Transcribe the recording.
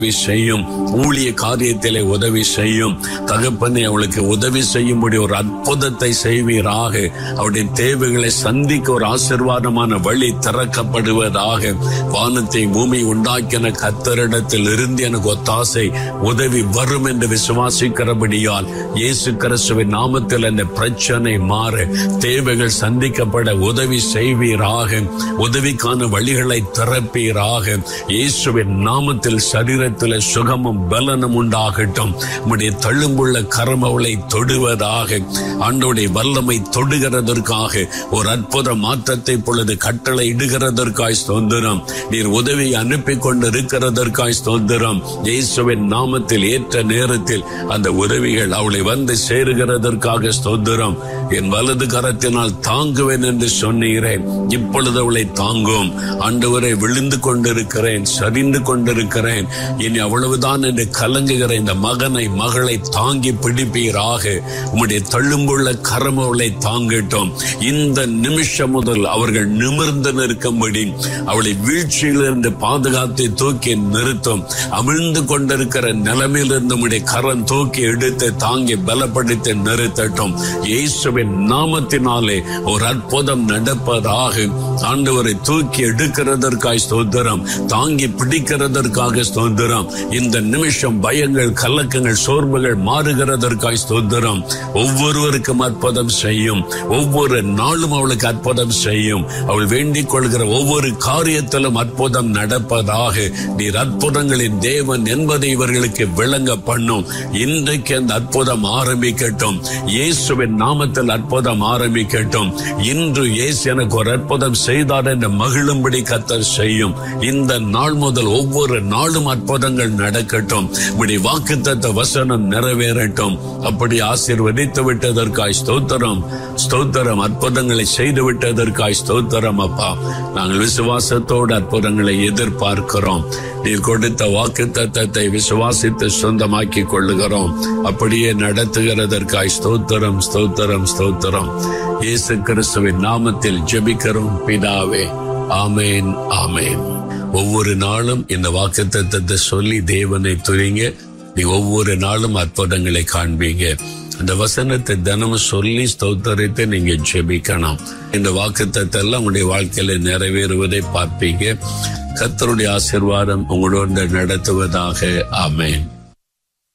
உதவி செய்யும் ஊழிய காரியத்திலே உதவி செய்யும் தகப்பனை அவளுக்கு உதவி செய்யும்படி ஒரு அற்புதத்தை செய்வீராக அவருடைய தேவைகளை சந்திக்க ஒரு ஆசிர்வாதமான வழி திறக்கப்படுவதாக வானத்தை பூமி உண்டாக்கின கத்தரிடத்தில் இருந்து எனக்கு ஒத்தாசை உதவி வரும் என்று விசுவாசிக்கிறபடியால் இயேசு கிறிஸ்துவின் நாமத்தில் அந்த பிரச்சனை மாற தேவைகள் சந்திக்கப்பட உதவி செய்வீராக உதவிக்கான வழிகளை திறப்பீராக இயேசுவின் நாமத்தில் சரீரத்தில் சுகமும் பலனும் உண்டாகட்டும் உம்முடைய தள்ளும்புள்ள கரம் அவளை தொடுவதாக ஆண்டோடைய வல்லமை தொடுகிறதற்காக ஒரு அற்புத மாற்றத்தை பொழுது கட்டளை இடுகிறதற்காய் ஸ்தோத்திரம் நீர் உதவி அனுப்பி கொண்டு இருக்கிறதற்காய் ஸ்தோத்திரம் இயேசுவின் நாமத்தில் ஏற்ற நேரத்தில் அந்த உதவிகள் அவளை வந்து சேருகிறதற்காக ஸ்தோத்திரம் என் வலது கரத்தினால் தாங்குவேன் என்று சொன்னீரேன் இப்பொழுது அவளை தாங்கும் ஆண்டவரை விழுந்து கொண்டிருக்கிறேன் சரிந்து கொண்டிருக்கிறேன் இனி அவ்வளவுதான் என்று கலங்குகிற இந்த மகனை மகளை தாங்கி பிடிப்பீராக உம்முடைய தள்ளும்புள்ள கரம் அவளை தாங்கட்டும் இந்த நிமிஷம் முதல் அவர்கள் நிமிர்ந்து நிற்கும்படி அவளை வீழ்ச்சியிலிருந்து பாதுகாத்து தூக்கி நிறுத்தும் அமிழ்ந்து கொண்டிருக்கிற நிலைமையிலிருந்து உம்முடைய கரம் தூக்கி எடுத்து தாங்கி பலப்படுத்தி நிறுத்தட்டும் இயேசுவின் நாமத்தினாலே ஒரு அற்புதம் நடப்பதாக ஆண்டவரை தூக்கி எடுக்கிறதற்காய் ஸ்தோத்திரம் தாங்கி பிடிக்கிறதற்காக ஸ்தோத்திரம் இந்த நிமிஷம் பயங்கள் கலக்கங்கள் சோர்வுகள் மாறுகிறதற்காய் ஸ்தோத்திரம் ஒவ்வொருவருக்கும் அற்புதம் செய்யும் ஒவ்வொரு நாளும் அவளுக்கு அற்புதம் செய்யும் அவள் வேண்டிக் கொள்கிற ஒவ்வொரு காரியத்திலும் அற்புதம் நடப்பதாக நீர் அற்புதங்களின் தேவன் என்பதை இவர்களுக்கு விளங்க பண்ணும் இன்றைக்கு அந்த அற்புதம் ஆரம்பிக்கட்டும் இயேசுவின் நாமத்தில் அற்புதம் ஆரம்பிக்கட்டும் இன்று இயேசு எனக்கு ஒரு அற்புதம் செய்தார் என்று மகிழும்படி கத்தர் செய்யும் இந்த நாள் முதல் ஒவ்வொரு நாளும் அற்புதங்கள் நடக்கட்டும் இப்படி வாக்குத்தத்த வசனம் நிறைவேறட்டும் அப்படி ஆசீர்வதித்து விட்டதற்காய் ஸ்தோத்திரம் ஸ்தோத்திரம் அற்புதங்களை செய்து விட்டதற்காய் ஸ்தோத்திரம் அப்பா நாங்கள் விசுவாசத்தோடு அற்புதங்களை எதிர்பார்க்கிறோம் நீர் கொடுத்த வாக்கு தத்தத்தை விசுவாசித்து சொந்தமாக்கி கொள்ளுகிறோம் அப்படியே நடத்துகிறதற்காய் ஸ்தோத்திரம் ஸ்தோத்திரம் ஸ்தோத்திரம் இயேசு கிறிஸ்துவின் நாமத்தில் ஜெபிக்கிறோம் பிதாவே ஆமேன் ஆமேன் ஒவ்வொரு நாளும் இந்த வாக்கு தத்தத்தை சொல்லி தேவனை துரிங்க நீ ஒவ்வொரு நாளும் அற்புதங்களை காண்பீங்க அந்த வசனத்தை தினமும் சொல்லி ஸ்தோத்தரித்து நீங்க ஜெபிக்கணும் இந்த வாக்குத்தத்தை எல்லாம் உங்களுடைய வாழ்க்கையில நிறைவேறுவதை பார்ப்பீங்க கத்தருடைய ஆசிர்வாதம் உங்களோடு நடத்துவதாக ஆமேன்